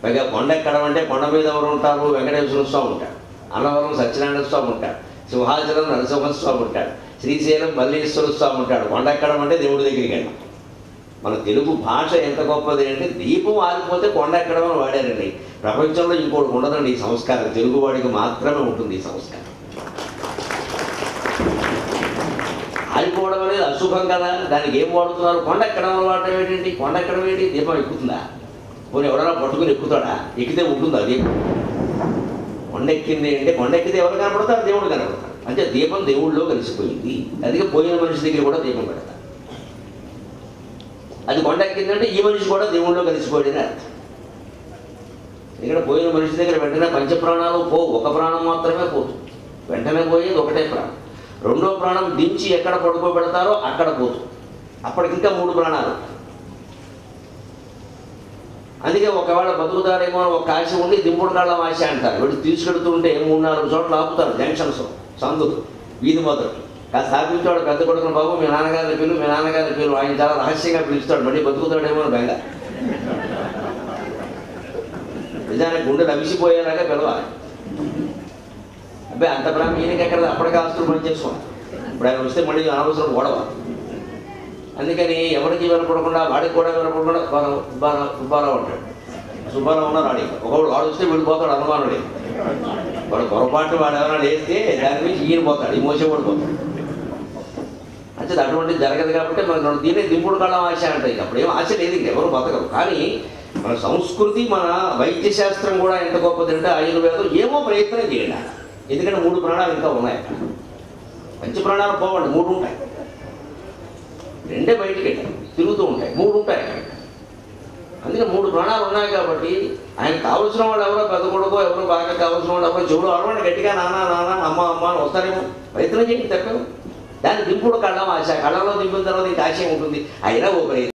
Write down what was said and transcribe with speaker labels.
Speaker 1: పైగా కొండ ఎక్కడం అంటే కొండ మీద ఎవరు ఉంటారు వెంకటేశ్వర స్వామి ఉంటాడు అన్నవరం సత్యనారాయణ స్వామి ఉంటాడు సింహాచలం నరసింహస్వామి ఉంటాడు శ్రీశైలం మల్లేశ్వర స్వామి ఉంటాడు కొండ ఎక్కడం అంటే దేవుడి దగ్గరికి వెళ్ళి మన తెలుగు భాష ఎంత గొప్పది అంటే దీపం ఆరిపోతే కొండ ఎక్కడం అని వాడారండి ప్రపంచంలో ఇంకోటి ఉండదండి ఈ సంస్కారం తెలుగు వాడికి మాత్రమే ఉంటుంది ఈ సంస్కారం ఆరిపోవడం అనేది అశుభం కదా దానికి ఏం వాడుతున్నారు కొండ ఎక్కడం వాడటం ఏంటండి కొండ ఎక్కడం ఏంటి దీపం ఎక్కుతుందా పోనీ ఎవరైనా పట్టుకుని ఎక్కుతాడా ఎక్కితే ఉంటుందా దీపం కొండ ఎక్కింది అంటే కొండ ఎక్కితే ఎవరు కనపడతారు దేవుడు కనపడతారు అంటే దీపం దేవుళ్ళలో కలిసిపోయింది అందుకే పోయిన మనిషి దగ్గర కూడా దీపం పెడతారు అది కొండ ఎక్కిందంటే ఈ మనిషి కూడా దేవుళ్ళలో కలిసిపోయాడని అర్థం ఇక్కడ పోయిన మనిషి దగ్గర వెంటనే పంచప్రాణాలు పో ఒక ప్రాణం మాత్రమే పోతుంది వెంటనే పోయేది ఒకటే ప్రాణం రెండో ప్రాణం దించి ఎక్కడ పడుకోబెడతారో అక్కడ పోతుంది అప్పటికి ఇంకా మూడు ప్రాణాలు అందుకే ఒకవేళ బతుకుతారేమో అని ఒక ఆశ ఉండి దింపుడు కాళ్ళం ఆశ అంటారు వీళ్ళు తీసుకెడుతుంటే మూడు నాలుగు చోట్ల ఆపుతారు జంక్షన్స్ సందులు వీధి మొదలు కాస్త స్థాపించాడు పెద్ద కొడుకున్న బాబు మీ నాన్నగారి పిలు మీ నాన్నగారి పిలు ఆయన చాలా రహస్యంగా పిలుస్తాడు మళ్ళీ బతుకుతాడేమో అని బెంగ నిజానికి గుండె లభిసిపోయేలాగా పిలవాలి అబ్బాయి అంత ప్రేమ ఈయనకి ఎక్కడ అప్పటికే ఆస్తులు పని చేసుకోండి ఇప్పుడు ఆయన వస్తే మళ్ళీ అనవసరం గొడవ అందుకని ఎవరికి వినపడకుండా వాడికి కూడా వినపడకుండా సుబ్బారావు సుబ్బారావు సుబ్బారావు అంటాడు సుబ్బారావు ఉన్నారు వాడికి ఒకడు వాడు వస్తే వెళ్ళిపోతాడు అనుమానుడే వాడు పొరపాటు వాడు ఎవరైనా వేస్తే దాని నుంచి ఈయన పోతాడు ఈ మోసే పోతాడు అంటే అటువంటి జరగదు కాబట్టి మన దీనే దింపుడు కాలం ఆశ అంటాయి అప్పుడు ఏం ఆశ లేదు ఇంకెవరు బతకరు కానీ మన సంస్కృతి మన వైద్య శాస్త్రం కూడా ఎంత గొప్పది అంటే ఆయుర్వేదం ఏమో ప్రయత్నం చేయండి ఎందుకంటే మూడు ప్రాణాలు ఇంకా ఉన్నాయి అక్కడ పంచ ప్రాణాలు పోవండి మూడు ఉంటాయి రెండే బయటికి వెళ్ళాయి తిరుగుతూ ఉంటాయి మూడు ఉంటాయి అక్కడ అందుకే మూడు ప్రాణాలు ఉన్నాయి కాబట్టి ఆయన కావలసిన వాళ్ళు ఎవరో పెద్ద కొడుకో ఎవరో బాగా కావాల్సిన వాళ్ళు ఎవరో చెవుడు అరవండి గట్టిగా నాన్న నాన్న అమ్మ అమ్మ అని వస్తారేమో ప్రయత్నం చేయండి తప్పేమో దాన్ని దింపుడు కళ్ళం ఆశ కళ్ళంలో దింపిన తర్వాత ఇంకా ఆశయం ఉంటుంది అయినా ఓ ప్రయత్నం